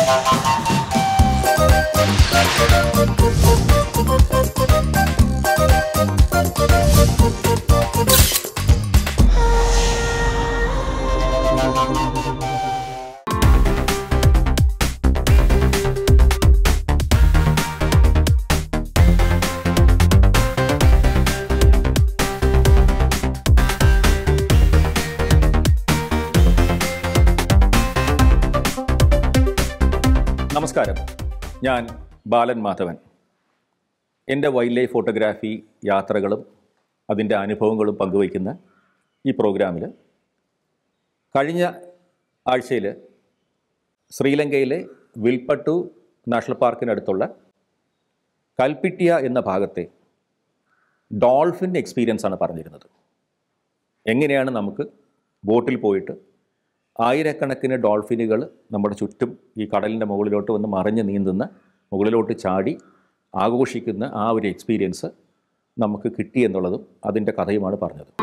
നമസ്കാരം ഞാൻ ബാലൻ മാധവൻ എൻ്റെ വൈൽഡ് ലൈഫ് ഫോട്ടോഗ്രാഫി യാത്രകളും അതിൻ്റെ അനുഭവങ്ങളും പങ്കുവയ്ക്കുന്ന ഈ പ്രോഗ്രാമിൽ കഴിഞ്ഞ ആഴ്ചയിൽ ശ്രീലങ്കയിലെ വിൽപ്പട്ടു നാഷണൽ പാർക്കിനടുത്തുള്ള കൽപ്പിട്ടിയ എന്ന ഭാഗത്തെ ഡോൾഫിൻ എക്സ്പീരിയൻസ് ആണ് പറഞ്ഞിരുന്നത് എങ്ങനെയാണ് നമുക്ക് ബോട്ടിൽ പോയിട്ട് ആയിരക്കണക്കിന് ഡോൾഫിനുകൾ നമ്മുടെ ചുറ്റും ഈ കടലിൻ്റെ മുകളിലോട്ട് വന്ന് മറിഞ്ഞ് നീന്തുന്ന മുകളിലോട്ട് ചാടി ആഘോഷിക്കുന്ന ആ ഒരു എക്സ്പീരിയൻസ് നമുക്ക് കിട്ടി എന്നുള്ളതും അതിൻ്റെ കഥയുമാണ് പറഞ്ഞത്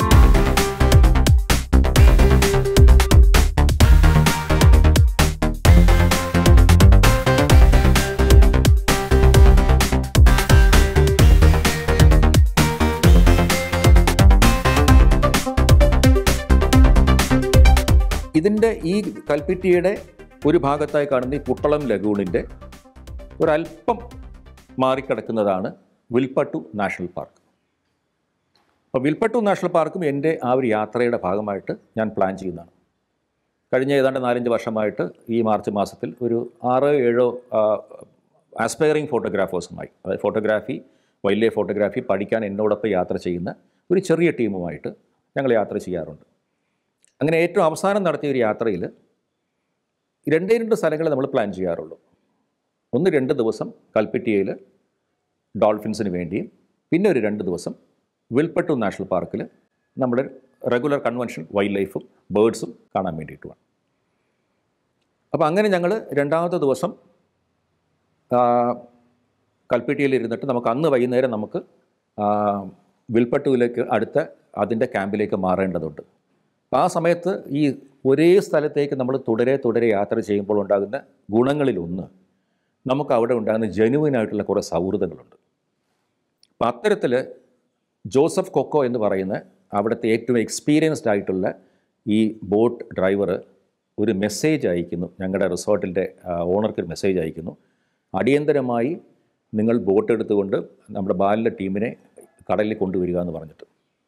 ഇതിൻ്റെ ഈ കൽപ്പിറ്റിയുടെ ഒരു ഭാഗത്തായി കാണുന്ന ഈ പുട്ടളം ലഗൂണിൻ്റെ ഒരല്പം മാറിക്കിടക്കുന്നതാണ് വിൽപ്പട്ടു നാഷണൽ പാർക്ക് അപ്പോൾ വിൽപ്പട്ടു നാഷണൽ പാർക്കും എൻ്റെ ആ ഒരു യാത്രയുടെ ഭാഗമായിട്ട് ഞാൻ പ്ലാൻ ചെയ്യുന്നതാണ് കഴിഞ്ഞ ഏതാണ്ട് നാലഞ്ച് വർഷമായിട്ട് ഈ മാർച്ച് മാസത്തിൽ ഒരു ആറ് ഏഴോ ആസ്പയറിംഗ് ഫോട്ടോഗ്രാഫേഴ്സുമായി അതായത് ഫോട്ടോഗ്രാഫി വൈൽഡ് ലൈഫ് ഫോട്ടോഗ്രാഫി പഠിക്കാൻ എന്നോടൊപ്പം യാത്ര ചെയ്യുന്ന ഒരു ചെറിയ ടീമുമായിട്ട് ഞങ്ങൾ യാത്ര ചെയ്യാറുണ്ട് അങ്ങനെ ഏറ്റവും അവസാനം നടത്തിയ ഒരു യാത്രയിൽ രണ്ടേ രണ്ട് സ്ഥലങ്ങൾ നമ്മൾ പ്ലാൻ ചെയ്യാറുള്ളൂ ഒന്ന് രണ്ട് ദിവസം കൽപ്പറ്റിയയിൽ ഡോൾഫിൻസിന് വേണ്ടിയും പിന്നെ ഒരു രണ്ട് ദിവസം വിൽപ്പട്ടു നാഷണൽ പാർക്കിൽ നമ്മുടെ റെഗുലർ കൺവെൻഷൻ വൈൽഡ് ലൈഫും ബേഡ്സും കാണാൻ വേണ്ടിയിട്ടുമാണ് അപ്പോൾ അങ്ങനെ ഞങ്ങൾ രണ്ടാമത്തെ ദിവസം ആ, കൽപ്പറ്റിയിൽ ഇരുന്നിട്ട് നമുക്ക് അന്ന് വൈകുന്നേരം നമുക്ക് ആ, വിൽപ്പട്ടുവിലേക്ക് അടുത്ത അതിൻ്റെ ക്യാമ്പിലേക്ക് മാറേണ്ടതുണ്ട് അപ്പോൾ ആ സമയത്ത് ഈ ഒരേ സ്ഥലത്തേക്ക് നമ്മൾ തുടരെ തുടരെ യാത്ര ചെയ്യുമ്പോൾ ഉണ്ടാകുന്ന ഗുണങ്ങളിലൊന്ന് നമുക്ക് അവിടെ ഉണ്ടാകുന്ന ജനുവിനായിട്ടുള്ള കുറേ സൗഹൃദങ്ങളുണ്ട് അപ്പം അത്തരത്തിൽ ജോസഫ് കൊക്കോ എന്ന് പറയുന്ന അവിടുത്തെ ഏറ്റവും എക്സ്പീരിയൻസ്ഡ് ആയിട്ടുള്ള ഈ ബോട്ട് ഡ്രൈവർ ഒരു മെസ്സേജ് അയക്കുന്നു ഞങ്ങളുടെ റിസോർട്ടിൻ്റെ ഓണർക്ക് ഒരു മെസ്സേജ് അയക്കുന്നു അടിയന്തരമായി നിങ്ങൾ ബോട്ട് എടുത്തുകൊണ്ട് നമ്മുടെ ബാലിൻ്റെ ടീമിനെ കടലിൽ കൊണ്ടുവരിക എന്ന് പറഞ്ഞിട്ട്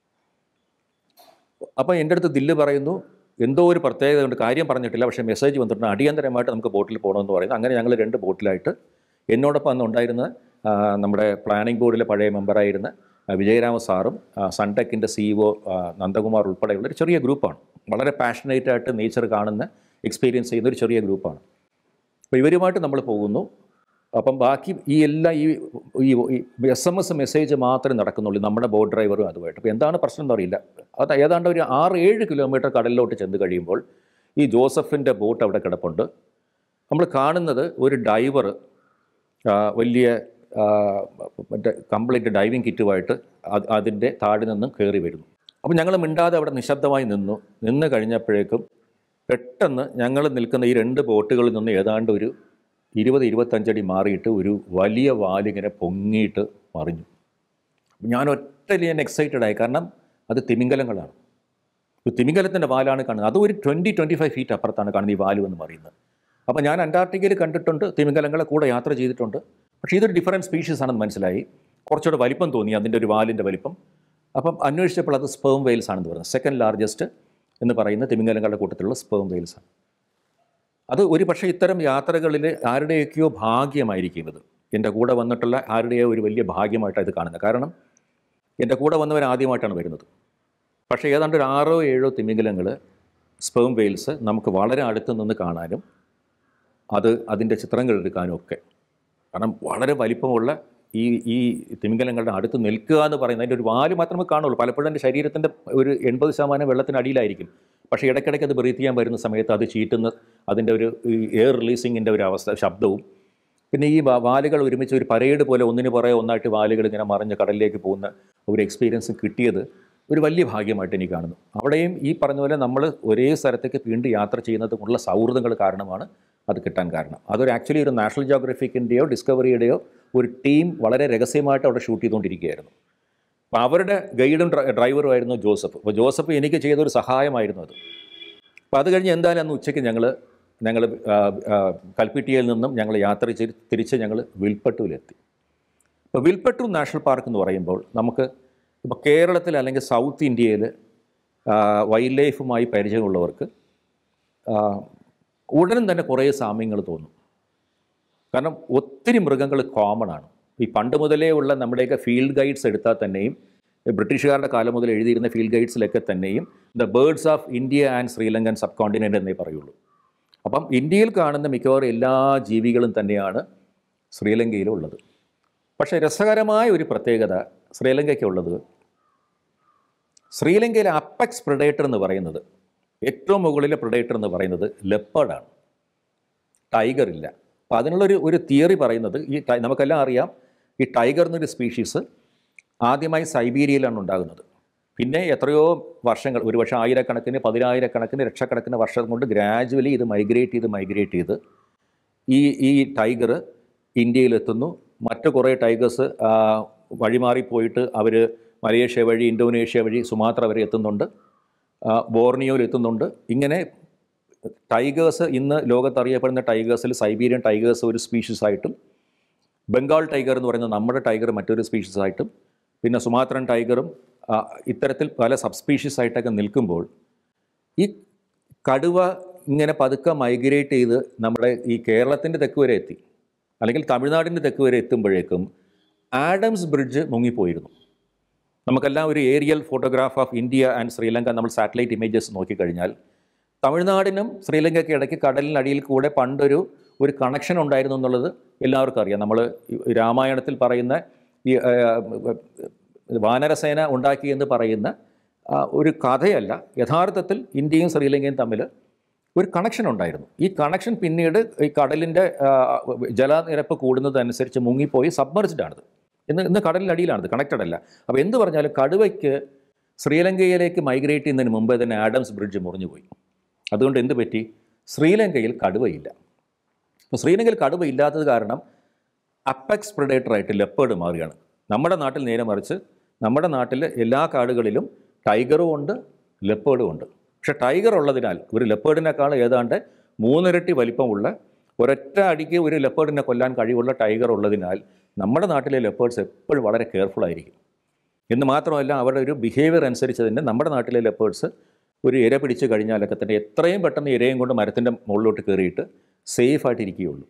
അപ്പോൾ എൻ്റെ അടുത്ത് ദില്ല് പറയുന്നു എന്തോ ഒരു പ്രത്യേകത കൊണ്ട് കാര്യം പറഞ്ഞിട്ടില്ല പക്ഷേ മെസ്സേജ് വന്നിട്ടുണ്ട് അടിയന്തരമായിട്ട് നമുക്ക് ബോട്ടിൽ പോകണമെന്ന് പറയുന്നു അങ്ങനെ ഞങ്ങൾ രണ്ട് ബോട്ടിലായിട്ട് എന്നോടൊപ്പം അന്ന് ഉണ്ടായിരുന്ന ആ, നമ്മുടെ പ്ലാനിംഗ് ബോർഡിലെ പഴയ മെമ്പറായിരുന്ന ആ, വിജയരാമ സാറും ആ, സൺടെക്കിൻ്റെ സിഇഒ നന്ദകുമാർ ഉൾപ്പെടെയുള്ള ഒരു ചെറിയ ഗ്രൂപ്പാണ് വളരെ പാഷനേറ്റ് ആയിട്ട് നേച്ചർ കാണുന്ന എക്സ്പീരിയൻസ് ചെയ്യുന്ന ഒരു ചെറിയ ഗ്രൂപ്പാണ് അപ്പോൾ ഇവരുമായിട്ട് നമ്മൾ പോകുന്നു അപ്പം ബാക്കി ഈ എല്ലാ ഈ ഈ എസ് എം എസ് മെസ്സേജ് മാത്രമേ നടക്കുന്നുള്ളൂ നമ്മുടെ ബോട്ട് ഡ്രൈവറും അതുമായിട്ട് അപ്പോൾ എന്താണ് പ്രശ്നം എന്ന് അറിയില്ല അത് ഏതാണ്ട് ഒരു ആറ് ഏഴ് കിലോമീറ്റർ കടലിലോട്ട് ചെന്ന് കഴിയുമ്പോൾ ഈ ജോസഫിൻ്റെ ബോട്ട് അവിടെ കിടപ്പുണ്ട് നമ്മൾ കാണുന്നത് ഒരു ഡൈവർ വലിയ ആ, മറ്റേ കംപ്ലീറ്റ് ഡൈവിങ് കിറ്റുമായിട്ട് അത് അതിൻ്റെ താഴെ നിന്നും കയറി വരുന്നു അപ്പോൾ ഞങ്ങൾ മിണ്ടാതെ അവിടെ നിശബ്ദമായി നിന്നു നിന്ന് കഴിഞ്ഞപ്പോഴേക്കും പെട്ടെന്ന് ഞങ്ങൾ നിൽക്കുന്ന ഈ രണ്ട് ബോട്ടുകളിൽ നിന്ന് ഏതാണ്ട് ഒരു ഇരുപത് ഇരുപത്തഞ്ചടി മാറിയിട്ട് ഒരു വലിയ വാലിങ്ങനെ പൊങ്ങിയിട്ട് മറിഞ്ഞു ഞാൻ ഒറ്റ ഞാൻ എക്സൈറ്റഡ് ആയി കാരണം അത് തിമിംഗലങ്ങളാണ് ഒരു തിമിംഗലത്തിൻ്റെ വാലാണ് കാണുന്നത് അത് ഒരു ട്വൻറ്റി ട്വൻറ്റി ഫൈവ് ഫീറ്റ് അപ്പുറത്താണ് കാണുന്നത് ഈ വാല് എന്ന് പറയുന്നത് അപ്പോൾ ഞാൻ അന്റാർട്ടിക്കയിൽ കണ്ടിട്ടുണ്ട് തിമിംഗലങ്ങളെ കൂടെ യാത്ര ചെയ്തിട്ടുണ്ട് പക്ഷേ ഇതൊരു ഡിഫറൻറ്റ് സ്പീഷീസ് ആണെന്ന് മനസ്സിലായി കുറച്ചുകൂടെ വലിപ്പം തോന്നി അതിൻ്റെ ഒരു വാലിൻ്റെ വലിപ്പം അപ്പം അന്വേഷിച്ചപ്പോൾ അത് സ്പേം വെയിൽസ് ആണെന്ന് പറയുന്നത് സെക്കൻഡ് ലാർജസ്റ്റ് എന്ന് പറയുന്ന തിമിംഗലങ്ങളുടെ കൂട്ടത്തിലുള്ള സ്പേം വെയിൽസ് ആണ് അത് ഒരു പക്ഷേ ഇത്തരം യാത്രകളിൽ ആരുടെയൊക്കെയോ ഭാഗ്യമായിരിക്കുന്നത് എൻ്റെ കൂടെ വന്നിട്ടുള്ള ആരുടെയോ ഒരു വലിയ ഭാഗ്യമായിട്ടാണ് ഇത് കാണുന്നത് കാരണം എൻ്റെ കൂടെ വന്നവർ ആദ്യമായിട്ടാണ് വരുന്നത് പക്ഷേ ഏതാണ്ട് ഒരു ആറോ ഏഴോ തിമിംഗലങ്ങൾ സ്പേം വെയിൽസ് നമുക്ക് വളരെ അടുത്ത് നിന്ന് കാണാനും അത് അതിൻ്റെ ചിത്രങ്ങൾ എടുക്കാനും ഒക്കെ കാരണം വളരെ വലിപ്പമുള്ള ഈ ഈ തിമിംഗലങ്ങളുടെ അടുത്ത് നിൽക്കുക എന്ന് പറയുന്നത് അതിൻ്റെ ഒരു വാല് മാത്രമേ കാണുള്ളൂ പലപ്പോഴും എൻ്റെ ശരീരത്തിൻ്റെ ഒരു എൺപത് ശതമാനം വെള്ളത്തിനടിയിലായിരിക്കും പക്ഷേ ഇടയ്ക്കിടയ്ക്ക് അത് ബ്രീത്ത് ചെയ്യാൻ വരുന്ന സമയത്ത് അത് ചീറ്റുന്ന അതിൻ്റെ ഒരു ഈ എയർ റിലീസിങ്ങിൻ്റെ ഒരു അവസ്ഥ ശബ്ദവും പിന്നെ ഈ വാ- വാലുകൾ ഒരുമിച്ച് ഒരു പരേഡ് പോലെ ഒന്നിന് പുറകെ ഒന്നായിട്ട് വാലുകൾ ഇങ്ങനെ മറിഞ്ഞ് കടലിലേക്ക് പോകുന്ന ഒരു എക്സ്പീരിയൻസ് കിട്ടിയത് ഒരു വലിയ ഭാഗ്യമായിട്ട് എനിക്ക് കാണുന്നു അവിടെയും ഈ പറഞ്ഞ പോലെ നമ്മൾ ഒരേ സ്ഥലത്തേക്ക് വീണ്ടും യാത്ര ചെയ്യുന്നത് കൊണ്ടുള്ള സൗഹൃദങ്ങൾ കാരണമാണ് അത് കിട്ടാൻ കാരണം അതൊരു ആക്ച്വലി ഒരു നാഷണൽ ജോഗ്രഫിക്കിൻ്റെയോ ഡിസ്കവറിയുടെയോ ഒരു ടീം വളരെ രഹസ്യമായിട്ട് അവിടെ ഷൂട്ട് ചെയ്തുകൊണ്ടിരിക്കുകയായിരുന്നു അപ്പോൾ അവരുടെ ഗൈഡും ഡ്ര- ഡ്രൈവറും ആയിരുന്നു ജോസഫ് അപ്പോൾ ജോസഫ് എനിക്ക് ചെയ്തൊരു സഹായമായിരുന്നു അത് അപ്പോൾ അത് കഴിഞ്ഞ് എന്തായാലും അന്ന് ഉച്ചയ്ക്ക് ഞങ്ങൾ ഞങ്ങൾ കൽപ്പിട്ടിയയിൽ നിന്നും ഞങ്ങൾ യാത്ര ചെയ്ത് തിരിച്ച് ഞങ്ങൾ വിൽപ്പട്ടൂരിലെത്തി ഇപ്പോൾ വിൽപ്പട്ടൂർ നാഷണൽ പാർക്ക് എന്ന് പറയുമ്പോൾ നമുക്ക് ഇപ്പോൾ കേരളത്തിൽ അല്ലെങ്കിൽ സൗത്ത് ഇന്ത്യയിൽ വൈൽഡ് ലൈഫുമായി പരിചയമുള്ളവർക്ക് ആ, ഉടനും തന്നെ കുറേ സാമ്യങ്ങൾ തോന്നും കാരണം ഒത്തിരി മൃഗങ്ങൾ കോമൺ ആണ് ഈ പണ്ട് മുതലേ ഉള്ള നമ്മുടെയൊക്കെ ഫീൽഡ് ഗൈഡ്സ് എടുത്താൽ തന്നെയും ഈ ബ്രിട്ടീഷുകാരുടെ കാലം മുതൽ എഴുതിയിരുന്ന ഫീൽഡ് ഗൈഡ്സിലൊക്കെ തന്നെയും the birds of India and Sri Lankan subcontinent എന്നേ പറയുള്ളൂ അപ്പം ഇന്ത്യയിൽ കാണുന്ന മിക്കവാറും എല്ലാ ജീവികളും തന്നെയാണ് ശ്രീലങ്കയിലുള്ളത് പക്ഷേ രസകരമായ ഒരു പ്രത്യേകത ശ്രീലങ്കയ്ക്കുള്ളത് ശ്രീലങ്കയിലെ അപ്പെക്സ് പ്രിഡേറ്റർ എന്ന് പറയുന്നത് ഏറ്റവും മുകളിലെ പ്രിഡേറ്റർ എന്ന് പറയുന്നത് ലെപ്പേർഡാണ് ടൈഗർ ഇല്ല അപ്പോൾ അതിനുള്ളൊരു ഒരു തിയറി പറയുന്നത് ഈ ടൈ- നമുക്കെല്ലാം അറിയാം ഈ ടൈഗർ എന്നൊരു സ്പീഷീസ് ആദ്യമായി സൈബീരിയയിലാണ് ഉണ്ടാകുന്നത് പിന്നെ എത്രയോ വർഷങ്ങൾ ഒരുപക്ഷെ ആയിരക്കണക്കിന് പതിനായിരക്കണക്കിന് ലക്ഷക്കണക്കിന് വർഷം കൊണ്ട് ഗ്രാജുവലി ഇത് മൈഗ്രേറ്റ് ചെയ്ത് മൈഗ്രേറ്റ് ചെയ്ത് ഈ ഈ ടൈഗർ ഇന്ത്യയിലെത്തുന്നു മറ്റ് കുറേ ടൈഗേഴ്സ് വഴിമാറിപ്പോയിട്ട് അവർ മലേഷ്യ വഴി ഇന്തോനേഷ്യ വഴി സുമാത്ര വരെ എത്തുന്നുണ്ട് ആ, ബോർണിയോയിൽ എത്തുന്നുണ്ട് ഇങ്ങനെ ടൈഗേഴ്സ് ഇന്ന് ലോകത്ത് അറിയപ്പെടുന്ന ടൈഗേഴ്സിൽ സൈബീരിയൻ ടൈഗേഴ്സ് ഒരു സ്പീഷീസ് ആയിട്ടും ബംഗാൾ ടൈഗർ എന്ന് പറയുന്ന നമ്മുടെ ടൈഗർ മറ്റൊരു സ്പീഷീസ് ആയിട്ടും പിന്നെ സുമാത്രൻ ടൈഗറും ആ, ഇത്തരത്തിൽ പല സബ് സ്പീഷീസ് ആയിട്ടൊക്കെ നിൽക്കുമ്പോൾ ഈ കടുവ ഇങ്ങനെ പതുക്കെ മൈഗ്രേറ്റ് ചെയ്ത് നമ്മുടെ ഈ കേരളത്തിൻ്റെ തെക്ക് വരെ എത്തി അല്ലെങ്കിൽ തമിഴ്നാടിൻ്റെ തെക്ക് വരെ എത്തുമ്പോഴേക്കും ആഡംസ് ബ്രിഡ്ജ് മുങ്ങിപ്പോയിരുന്നു നമുക്കെല്ലാം ഒരു aerial photograph of India and Sri Lanka നമ്മൾ സാറ്റലൈറ്റ് ഇമേജസ് നോക്കിക്കഴിഞ്ഞാൽ തമിഴ്നാടിനും ശ്രീലങ്കയ്ക്ക് ഇടയ്ക്ക് കടലിനടിയിൽ കൂടെ പണ്ടൊരു ഒരു കണക്ഷൻ ഉണ്ടായിരുന്നു എന്നുള്ളത് എല്ലാവർക്കും അറിയാം നമ്മൾ രാമായണത്തിൽ പറയുന്ന ഈ ആ, വാനരസേന ഉണ്ടാക്കിയെന്ന് പറയുന്ന ആ, ഒരു കഥയല്ല യഥാർത്ഥത്തിൽ ഇന്ത്യയും ശ്രീലങ്കയും തമ്മിൽ ഒരു കണക്ഷൻ ഉണ്ടായിരുന്നു ഈ കണക്ഷൻ പിന്നീട് ഈ കടലിൻ്റെ ജലനിരപ്പ് കൂടുന്നതനുസരിച്ച് മുങ്ങിപ്പോയി സബ്മർജ്ഡ് ആണിത് ഇന്ന് ഇന്ന് കടലിനടിയിലാണിത് കണക്റ്റഡ് അല്ല അപ്പോൾ എന്ത് പറഞ്ഞാലും കടുവയ്ക്ക് ശ്രീലങ്കയിലേക്ക് മൈഗ്രേറ്റ് ചെയ്യുന്നതിന് മുമ്പേ തന്നെ ആഡംസ് ബ്രിഡ്ജ് മുറിഞ്ഞുപോയി അതുകൊണ്ട് എന്ത് പറ്റി ശ്രീലങ്കയിൽ കടുവയില്ല അപ്പോൾ ശ്രീലങ്കയിൽ കടുവ ഇല്ലാത്തത് കാരണം അപ്പെക്സ് പ്രിഡേറ്ററായിട്ട് ലെപ്പേർഡ് മാറുകയാണ് നമ്മുടെ നാട്ടിൽ നേരെ മറിച്ച് നമ്മുടെ നാട്ടിൽ എല്ലാ കാടുകളിലും ടൈഗറും ഉണ്ട് ലെപ്പേർഡും ഉണ്ട് പക്ഷേ ടൈഗർ ഉള്ളതിനാൽ ഒരു ലെപ്പേർഡിനേക്കാൾ ഏതാണ്ട് മൂന്നിരട്ടി വലിപ്പമുള്ള ഒരൊറ്റ അടിക്ക് ഒരു ലെപ്പേർഡിനെ കൊല്ലാൻ കഴിവുള്ള ടൈഗർ ഉള്ളതിനാൽ നമ്മുടെ നാട്ടിലെ ലെപ്പേർഡ്സ് എപ്പോഴും വളരെ കെയർഫുൾ ആയിരിക്കും എന്ന് മാത്രമല്ല അവരുടെ ഒരു ബിഹേവിയർ അനുസരിച്ച് തന്നെ നമ്മുടെ നാട്ടിലെ ലെപ്പേർഡ്സ് ഒരു ഇര പിടിച്ച് കഴിഞ്ഞാലൊക്കെ തന്നെ എത്രയും പെട്ടെന്ന് ഇരയും കൊണ്ട് മരത്തിൻ്റെ മുകളിലോട്ട് കയറിയിട്ട് സേഫ് ആയിട്ടിരിക്കുകയുള്ളൂ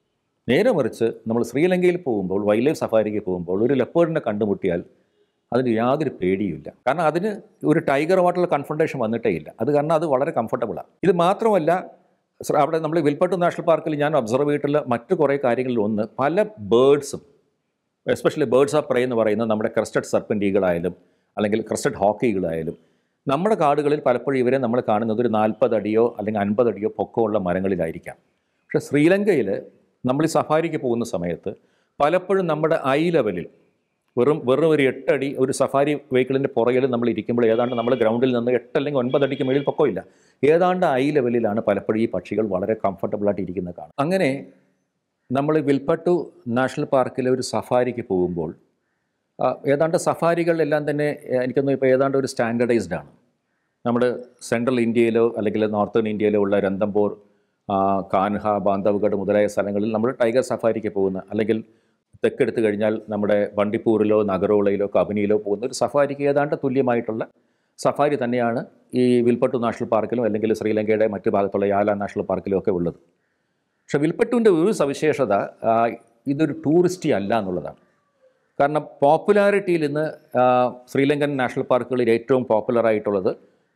നേരെ മറിച്ച് നമ്മൾ ശ്രീലങ്കയിൽ പോകുമ്പോൾ വൈൽഡ് ലൈഫ് സഫാരിക്ക് പോകുമ്പോൾ ഒരു ലെപ്പേർഡിനെ കണ്ടുമുട്ടിയാൽ അതിന് യാതൊരു പേടിയുമില്ല കാരണം അതിന് ഒരു ടൈഗറുമായിട്ടുള്ള കൺഫ്രണ്ടേഷൻ വന്നിട്ടേ ഇല്ല അത് കാരണം അത് വളരെ കംഫർട്ടബിളാണ് ഇത് മാത്രമല്ല ശ്ര- അവിടെ നമ്മൾ വിൽപ്പട്ടു നാഷണൽ പാർക്കിൽ ഞാൻ ഒബ്സർവ് ചെയ്തിട്ടുള്ള മറ്റു കുറേ കാര്യങ്ങളിൽ ഒന്ന് പല ബേഡ്സും എസ്പെഷ്യലി ബേർഡ്സ് ഓഫ് പ്രേ എന്ന് പറയുന്ന നമ്മുടെ ക്രസ്റ്റഡ് സർപ്പൻ്റ് ഈകളായാലും അല്ലെങ്കിൽ ക്രസ്റ്റഡ് ഹോക്കി ഈകളായാലും നമ്മുടെ കാടുകളിൽ പലപ്പോഴും ഇവരെ നമ്മൾ കാണുന്നത് ഒരു നാൽപ്പത് അടിയോ അല്ലെങ്കിൽ അൻപത് അടിയോ പൊക്കമുള്ള മരങ്ങളിലായിരിക്കാം പക്ഷേ ശ്രീലങ്കയിൽ നമ്മൾ ഈ സഫാരിക്ക് പോകുന്ന സമയത്ത് പലപ്പോഴും നമ്മുടെ ഐ ലെവലിൽ വെറും വെറും ഒരു എട്ടടി ഒരു സഫാരി വെഹിക്കിളിൻ്റെ പുറകിൽ നമ്മൾ ഇരിക്കുമ്പോൾ ഏതാണ്ട് നമ്മൾ ഗ്രൗണ്ടിൽ നിന്ന് എട്ട് അല്ലെങ്കിൽ ഒൻപത് അടിക്ക് മേളിൽ പൊക്കമില്ല ഏതാണ്ട് ഐ ലെവലിലാണ് പലപ്പോഴും ഈ പക്ഷികൾ വളരെ കംഫർട്ടബിളായിട്ട് ഇരിക്കുന്നത് കാണാം അങ്ങനെ നമ്മൾ വിൽപ്പട്ടു നാഷണൽ പാർക്കിലെ ഒരു സഫാരിക്ക് പോകുമ്പോൾ ആ, ഏതാണ്ട് സഫാരികളെല്ലാം തന്നെ ഏഹ്, എനിക്കൊന്നും ഇപ്പോൾ ഏതാണ്ട് ഒരു സ്റ്റാൻഡർഡൈസ്ഡ് ആണ് നമ്മൾ സെൻട്രൽ ഇന്ത്യയിലോ അല്ലെങ്കിൽ നോർത്തേൺ ഇന്ത്യയിലോ ഉള്ള രന്തംബോർ ആ, കാൻഹ ബാന്ധവ്ഗഡ് മുതലായ സ്ഥലങ്ങളിൽ നമ്മൾ ടൈഗർ സഫാരിക്ക് പോകുന്ന അല്ലെങ്കിൽ തെക്കെടുത്ത് കഴിഞ്ഞാൽ നമ്മുടെ ബണ്ടിപ്പൂരിലോ നഗറോളയിലോ കബനിയിലോ പോകുന്ന ഒരു സഫാരിക്ക് ഏതാണ്ട് തുല്യമായിട്ടുള്ള സഫാരി തന്നെയാണ് ഈ വിൽപ്പട്ടു നാഷണൽ പാർക്കിലും അല്ലെങ്കിൽ ശ്രീലങ്കയുടെ മറ്റു ഭാഗത്തുള്ള യാല നാഷണൽ പാർക്കിലും ഒക്കെ ഉള്ളത് പക്ഷേ വിൽപ്പട്ടുവിൻ്റെ ഒരു സവിശേഷത ആ, ഇതൊരു ടൂറിസ്റ്റി അല്ല എന്നുള്ളതാണ് കാരണം പോപ്പുലാരിറ്റിയിൽ ഇന്ന് ആ, ശ്രീലങ്കൻ നാഷണൽ പാർക്കുകളിൽ ഏറ്റവും പോപ്പുലർ ആയിട്ടുള്ളത്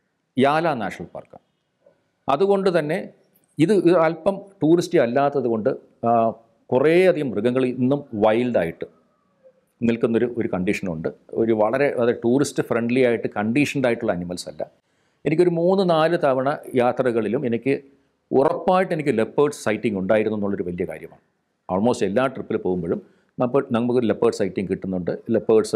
യാല നാഷണൽ പാർക്കാണ് അതുകൊണ്ട് തന്നെ ഇത് ഇത് അല്പം ടൂറിസ്റ്റി അല്ലാത്തത് കൊണ്ട് ആ, കുറേയധികം മൃഗങ്ങൾ ഇന്നും വൈൽഡായിട്ട് നിൽക്കുന്നൊരു ഒരു കണ്ടീഷനുണ്ട് ഒരു വളരെ അത് ടൂറിസ്റ്റ് ഫ്രണ്ട്ലി ആയിട്ട് കണ്ടീഷൻഡ് ആയിട്ടുള്ള അനിമൽസ് അല്ല എനിക്കൊരു മൂന്ന് നാല് തവണ യാത്രകളിലും എനിക്ക് ഉറപ്പായിട്ട് എനിക്ക് ലെപ്പേർഡ് സൈറ്റിംഗ് ഉണ്ടായിരുന്നു എന്നുള്ളൊരു വലിയ കാര്യമാണ് ഓൾമോസ്റ്റ് എല്ലാ ട്രിപ്പിൽ പോകുമ്പോഴും നമ്മൾ നമുക്ക് ലെപ്പേർഡ് സൈറ്റിംഗ് കിട്ടുന്നുണ്ട് ലെപ്പേർഡ്സ്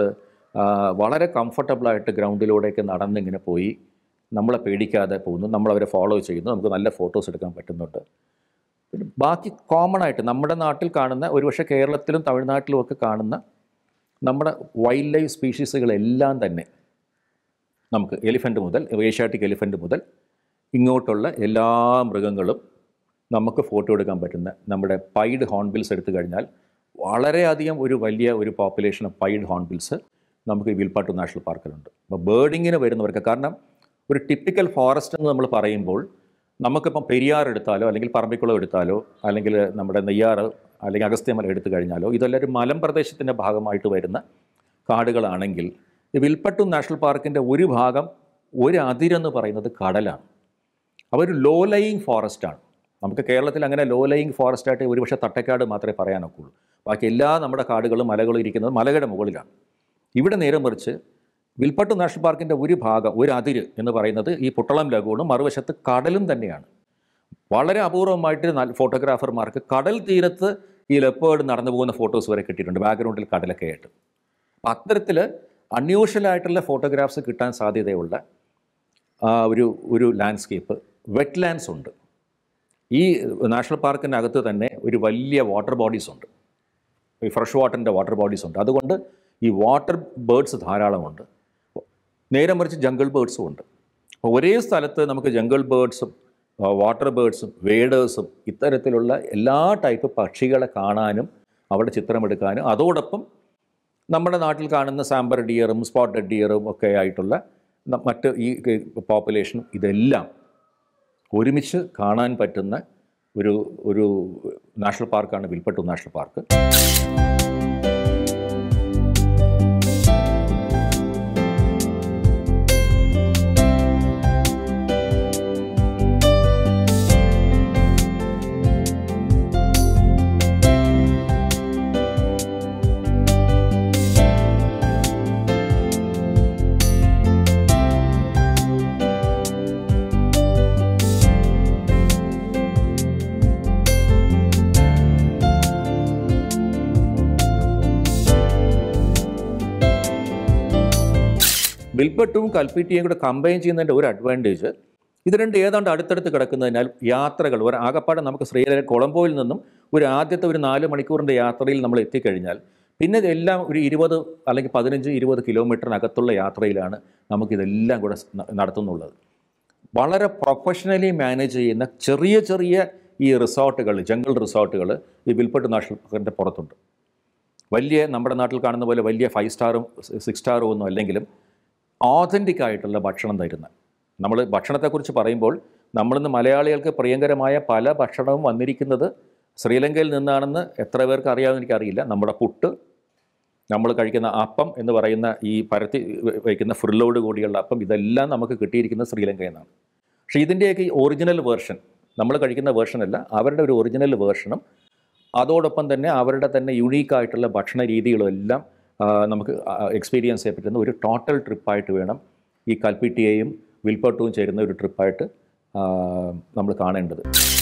വളരെ കംഫർട്ടബിളായിട്ട് ഗ്രൗണ്ടിലൂടെയൊക്കെ നടന്നിങ്ങനെ പോയി നമ്മളെ പേടിക്കാതെ പോകുന്നു നമ്മളവരെ ഫോളോ ചെയ്യുന്നു നമുക്ക് നല്ല ഫോട്ടോസ് എടുക്കാൻ പറ്റുന്നുണ്ട് പിന്നെ ബാക്കി കോമൺ ആയിട്ട് നമ്മുടെ നാട്ടിൽ കാണുന്ന ഒരുപക്ഷെ കേരളത്തിലും തമിഴ്നാട്ടിലും ഒക്കെ കാണുന്ന നമ്മുടെ വൈൽഡ് ലൈഫ് സ്പീഷീസുകളെല്ലാം തന്നെ നമുക്ക് എലിഫൻ്റ് മുതൽ ഏഷ്യാറ്റിക് എലിഫൻ്റ് മുതൽ ഇങ്ങോട്ടുള്ള എല്ലാ മൃഗങ്ങളും നമുക്ക് ഫോട്ടോ എടുക്കാൻ പറ്റുന്ന നമ്മുടെ പൈഡ് ഹോൺബിൽസ് എടുത്തു കഴിഞ്ഞാൽ വളരെയധികം ഒരു വലിയ ഒരു പോപ്പുലേഷൻ ഓഫ് പൈഡ് ഹോൺബിൽസ് നമുക്ക് ഈ വിൽപ്പാട്ടു നാഷണൽ പാർക്കിലുണ്ട് അപ്പോൾ ബേർഡിങ്ങിന് വരുന്നവർക്ക് കാരണം ഒരു ടിപ്പിക്കൽ ഫോറസ്റ്റ് എന്ന് നമ്മൾ പറയുമ്പോൾ നമുക്കിപ്പം പെരിയാർ എടുത്താലോ അല്ലെങ്കിൽ പറമ്പിക്കുളം എടുത്താലോ അല്ലെങ്കിൽ നമ്മുടെ നെയ്യാറ് അല്ലെങ്കിൽ അഗസ്ത്യമല എടുത്തു കഴിഞ്ഞാലോ ഇതെല്ലാം ഒരു മലമ്പ്രദേശത്തിൻ്റെ ഭാഗമായിട്ട് വരുന്ന കാടുകളാണെങ്കിൽ ഈ വിൽപ്പട്ടു നാഷണൽ പാർക്കിൻ്റെ ഒരു ഭാഗം ഒരു അതിരെന്ന് പറയുന്നത് കടലാണ് അപ്പോൾ ഒരു ലോ ലയിങ് ഫോറസ്റ്റാണ് നമുക്ക് കേരളത്തിൽ അങ്ങനെ ലോ ലയിങ് ഫോറസ്റ്റായിട്ട് ഒരുപക്ഷെ തട്ടക്കാട് മാത്രമേ പറയാനൊക്കുള്ളൂ ബാക്കി എല്ലാ നമ്മുടെ കാടുകളും മലകളും ഇരിക്കുന്നത് മലകളുടെ മുകളിലാണ് ഇവിടെ നേരെ മറിച്ച് വിൽപ്പട്ടു നാഷണൽ പാർക്കിൻ്റെ ഒരു ഭാഗം ഒരു അതിര് എന്ന് പറയുന്നത് ഈ പുട്ടളം ലഘുവും മറുവശത്ത് കടലും തന്നെയാണ് വളരെ അപൂർവമായിട്ട് നല്ല ഫോട്ടോഗ്രാഫർമാർക്ക് കടൽ തീരത്ത് ഈ ലെപ്പേർഡ് നടന്നു പോകുന്ന ഫോട്ടോസ് വരെ കിട്ടിയിട്ടുണ്ട് ബാക്ക്ഗ്രൗണ്ടിൽ കടലൊക്കെ ആയിട്ട് അപ്പം അത്തരത്തിൽ അൺയൂഷ്വൽ ആയിട്ടുള്ള ഫോട്ടോഗ്രാഫ്സ് കിട്ടാൻ സാധ്യതയുള്ള ആ, ഒരു ഒരു ലാൻഡ്സ്കേപ്പ് വെറ്റ് ലാൻഡ്സ് ഉണ്ട് ഈ നാഷണൽ പാർക്കിനകത്ത് തന്നെ ഒരു വലിയ വാട്ടർ ബോഡീസ് ഉണ്ട് ഈ ഫ്രഷ് വാട്ടറിൻ്റെ വാട്ടർ ബോഡീസ് ഉണ്ട് അതുകൊണ്ട് ഈ വാട്ടർ ബേർഡ്സ് ധാരാളമുണ്ട് നേരെ മറിച്ച് ജംഗിൾ ബേർഡ്സും ഉണ്ട് അപ്പോൾ ഒരേ സ്ഥലത്ത് നമുക്ക് ജംഗിൾ ബേർഡ്സും വാട്ടർ ബേർഡ്സും വേഡേഴ്സും ഇത്തരത്തിലുള്ള എല്ലാ ടൈപ്പ് പക്ഷികളെ കാണാനും അവിടെ ചിത്രമെടുക്കാനും അതോടൊപ്പം നമ്മുടെ നാട്ടിൽ കാണുന്ന സാമ്പർ ഡിയറും സ്പോട്ടഡ് ഡിയറും ഒക്കെ ആയിട്ടുള്ള ന- മറ്റ് ഈ പോപ്പുലേഷനും ഇതെല്ലാം ഒരുമിച്ച് കാണാൻ പറ്റുന്ന ഒരു ഒരു നാഷണൽ പാർക്കാണ് വിൽപ്പട്ടു നാഷണൽ പാർക്ക് വിൽപ്പട്ടും കൽപ്പിറ്റിയും കൂടെ കമ്പൈൻ ചെയ്യുന്നതിൻ്റെ ഒരു അഡ്വാൻറ്റേജ് ഇത് രണ്ട് ഏതാണ്ട് അടുത്തടുത്ത് കിടക്കുന്നതിനാൽ യാത്രകൾ ഒരു ആകപ്പാടെ നമുക്ക് ശ്രീലങ്ക കൊളംബോയിൽ നിന്നും ഒരു ആദ്യത്തെ ഒരു നാല് മണിക്കൂറിൻ്റെ യാത്രയിൽ നമ്മൾ എത്തിക്കഴിഞ്ഞാൽ പിന്നെ ഇതെല്ലാം ഒരു ഇരുപത് അല്ലെങ്കിൽ പതിനഞ്ച് ഇരുപത് കിലോമീറ്ററിനകത്തുള്ള യാത്രയിലാണ് നമുക്കിതെല്ലാം കൂടെ ന- നടത്തുന്നുള്ളത് വളരെ പ്രൊഫഷണലി മാനേജ് ചെയ്യുന്ന ചെറിയ ചെറിയ ഈ റിസോർട്ടുകൾ ജംഗിൾ റിസോർട്ടുകൾ ഈ വിൽപ്പട്ട് നാഷണൽ പാർക്കിൻ്റെ പുറത്തുണ്ട് വലിയ നമ്മുടെ നാട്ടിൽ കാണുന്ന പോലെ വലിയ ഫൈവ് സ്റ്റാറും സിക്സ് സ്റ്റാറും ഒന്നും അല്ലെങ്കിലും ഓതൻറ്റിക് ആയിട്ടുള്ള ഭക്ഷണം തരുന്ന നമ്മൾ ഭക്ഷണത്തെക്കുറിച്ച് പറയുമ്പോൾ നമ്മളിന്ന് മലയാളികൾക്ക് പ്രിയങ്കരമായ പല ഭക്ഷണവും വന്നിരിക്കുന്നത് ശ്രീലങ്കയിൽ നിന്നാണെന്ന് എത്ര പേർക്ക് അറിയാമെന്ന് എനിക്കറിയില്ല നമ്മുടെ പുട്ട് നമ്മൾ കഴിക്കുന്ന അപ്പം എന്ന് പറയുന്ന ഈ പരത്തി വയ്ക്കുന്ന ഫ്രില്ലോട് കൂടിയുള്ള അപ്പം ഇതെല്ലാം നമുക്ക് കിട്ടിയിരിക്കുന്നത് ശ്രീലങ്കയിൽ നിന്നാണ് പക്ഷേ ഇതിൻ്റെയൊക്കെ ഈ ഒറിജിനൽ വേർഷൻ നമ്മൾ കഴിക്കുന്ന വേർഷൻ അല്ല അവരുടെ ഒരു ഒറിജിനൽ വേർഷനും അതോടൊപ്പം തന്നെ അവരുടെ തന്നെ യുണീക്കായിട്ടുള്ള ഭക്ഷണ രീതികളും എല്ലാം ആ, നമുക്ക് എക്സ്പീരിയൻസ് ചെയ്യാൻ പറ്റുന്ന ഒരു ടോട്ടൽ ട്രിപ്പായിട്ട് വേണം ഈ കൽപ്പിട്ടിയെയും വിൽപ്പട്ടുവും ചേരുന്ന ഒരു ട്രിപ്പായിട്ട് നമ്മൾ കാണേണ്ടത്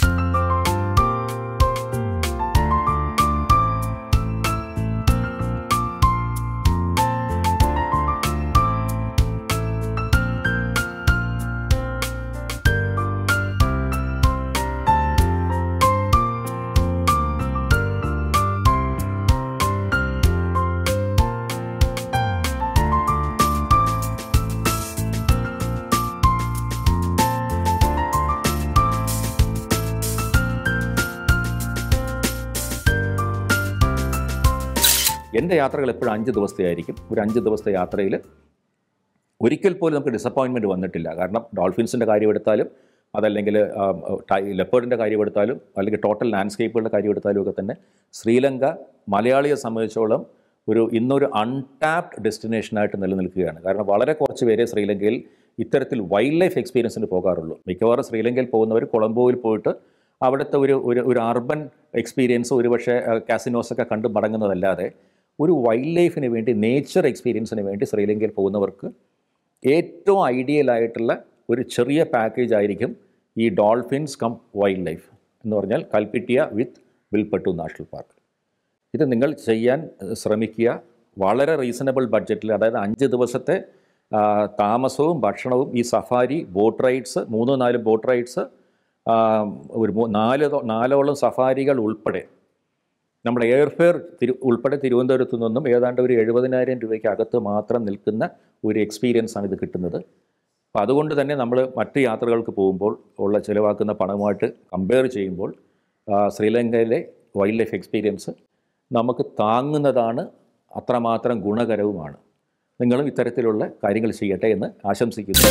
എൻ്റെ യാത്രകൾ എപ്പോഴും അഞ്ച് ദിവസത്തെ ആയിരിക്കും ഒരു അഞ്ച് ദിവസത്തെ യാത്രയിൽ ഒരിക്കൽ പോലും നമുക്ക് ഡിസപ്പോയിൻമെൻറ്റ് വന്നിട്ടില്ല കാരണം ഡോൾഫിൻസിൻ്റെ കാര്യം എടുത്താലും അതല്ലെങ്കിൽ ലെപ്പേർഡിൻ്റെ കാര്യം എടുത്താലും അല്ലെങ്കിൽ ടോട്ടൽ ലാൻഡ്സ്കേപ്പുകളുടെ കാര്യം എടുത്താലും ഒക്കെ തന്നെ ശ്രീലങ്ക മലയാളിയെ സംബന്ധിച്ചോളം ഒരു ഇന്നൊരു അൺടാപ്ഡ് ഡെസ്റ്റിനേഷനായിട്ട് നിലനിൽക്കുകയാണ് കാരണം വളരെ കുറച്ച് പേരെ ശ്രീലങ്കയിൽ ഇത്തരത്തിൽ വൈൽഡ് ലൈഫ് എക്സ്പീരിയൻസിന് പോകാറുള്ളൂ മിക്കവാറും ശ്രീലങ്കയിൽ പോകുന്നവർ കൊളംബോയിൽ പോയിട്ട് അവിടുത്തെ ഒരു ഒരു ഒരു അർബൻ എക്സ്പീരിയൻസ് ഒരുപക്ഷെ കാസിനോസ് ഒക്കെ കണ്ട് മടങ്ങുന്നതല്ലാതെ ഒരു വൈൽഡ് ലൈഫിന് വേണ്ടി നേച്ചർ എക്സ്പീരിയൻസിന് വേണ്ടി ശ്രീലങ്കയിൽ പോകുന്നവർക്ക് ഏറ്റവും ഐഡിയൽ ആയിട്ടുള്ള ഒരു ചെറിയ പാക്കേജ് ആയിരിക്കും ഈ ഡോൾഫിൻസ് കം വൈൽഡ് ലൈഫ് എന്ന് പറഞ്ഞാൽ കൽപ്പിട്ടിയ വിത്ത് വിൽപ്പട്ടു നാഷണൽ പാർക്ക് ഇത് നിങ്ങൾ ചെയ്യാൻ ഏഹ്, ശ്രമിക്കുക വളരെ റീസണബിൾ ബഡ്ജറ്റിൽ അതായത് അഞ്ച് ദിവസത്തെ ആ, താമസവും ഭക്ഷണവും ഈ സഫാരി ബോട്ട് റൈഡ്സ് മൂന്ന് നാല് ബോട്ട് റൈഡ്സ് ആ, ഒരു മൂ- നാല് തോ- നാലോളം സഫാരികൾ ഉൾപ്പെടെ നമ്മുടെ എയർഫെയർ തിരു ഉൾപ്പെടെ തിരുവനന്തപുരത്തു നിന്നും ഏതാണ്ട് ഒരു എഴുപതിനായിരം രൂപയ്ക്ക് അകത്ത് മാത്രം നിൽക്കുന്ന ഒരു എക്സ്പീരിയൻസ് ആണ് ഇത് കിട്ടുന്നത് അപ്പോൾ അതുകൊണ്ട് തന്നെ നമ്മൾ മറ്റ് യാത്രകൾക്ക് പോകുമ്പോൾ ഉള്ള ചിലവാക്കുന്ന പണവുമായിട്ട് കമ്പയർ ചെയ്യുമ്പോൾ ആ, ശ്രീലങ്കയിലെ വൈൽഡ് ലൈഫ് എക്സ്പീരിയൻസ് നമുക്ക് താങ്ങുന്നതാണ് അത്രമാത്രം ഗുണകരവുമാണ് നിങ്ങളും ഇത്തരത്തിലുള്ള കാര്യങ്ങൾ ചെയ്യട്ടെ എന്ന് ആശംസിക്കുന്നു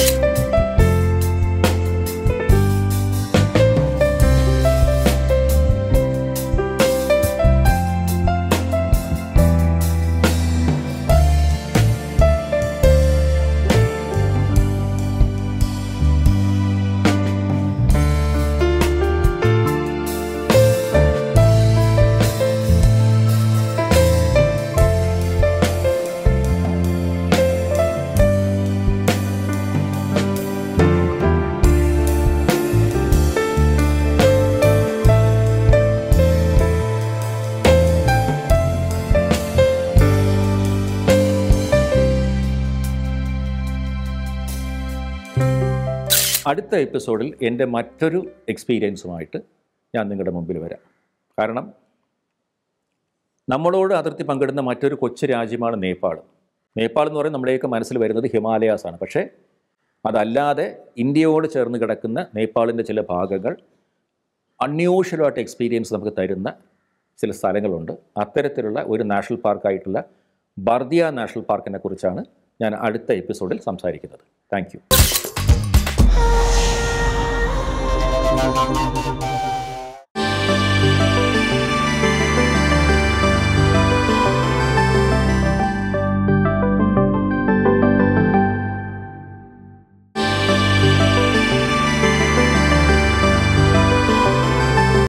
അടുത്ത എപ്പിസോഡിൽ എൻ്റെ മറ്റൊരു എക്സ്പീരിയൻസുമായിട്ട് ഞാൻ നിങ്ങളുടെ മുമ്പിൽ വരാം കാരണം നമ്മളോട് അതിർത്തി പങ്കിടുന്ന മറ്റൊരു കൊച്ചു രാജ്യമാണ് നേപ്പാൾ നേപ്പാൾ എന്ന് പറയുന്നത് നമ്മുടെയൊക്കെ മനസ്സിൽ വരുന്നത് ഹിമാലയാസ് ആണ് പക്ഷേ അതല്ലാതെ ഇന്ത്യയോട് ചേർന്ന് കിടക്കുന്ന നേപ്പാളിൻ്റെ ചില ഭാഗങ്ങൾ അൺയൂഷ്വലായിട്ട് എക്സ്പീരിയൻസ് നമുക്ക് തരുന്ന ചില സ്ഥലങ്ങളുണ്ട് അത്തരത്തിലുള്ള ഒരു നാഷണൽ പാർക്കായിട്ടുള്ള ബർദിയ നാഷണൽ പാർക്കിനെ കുറിച്ചാണ് ഞാൻ അടുത്ത എപ്പിസോഡിൽ സംസാരിക്കുന്നത് താങ്ക് യു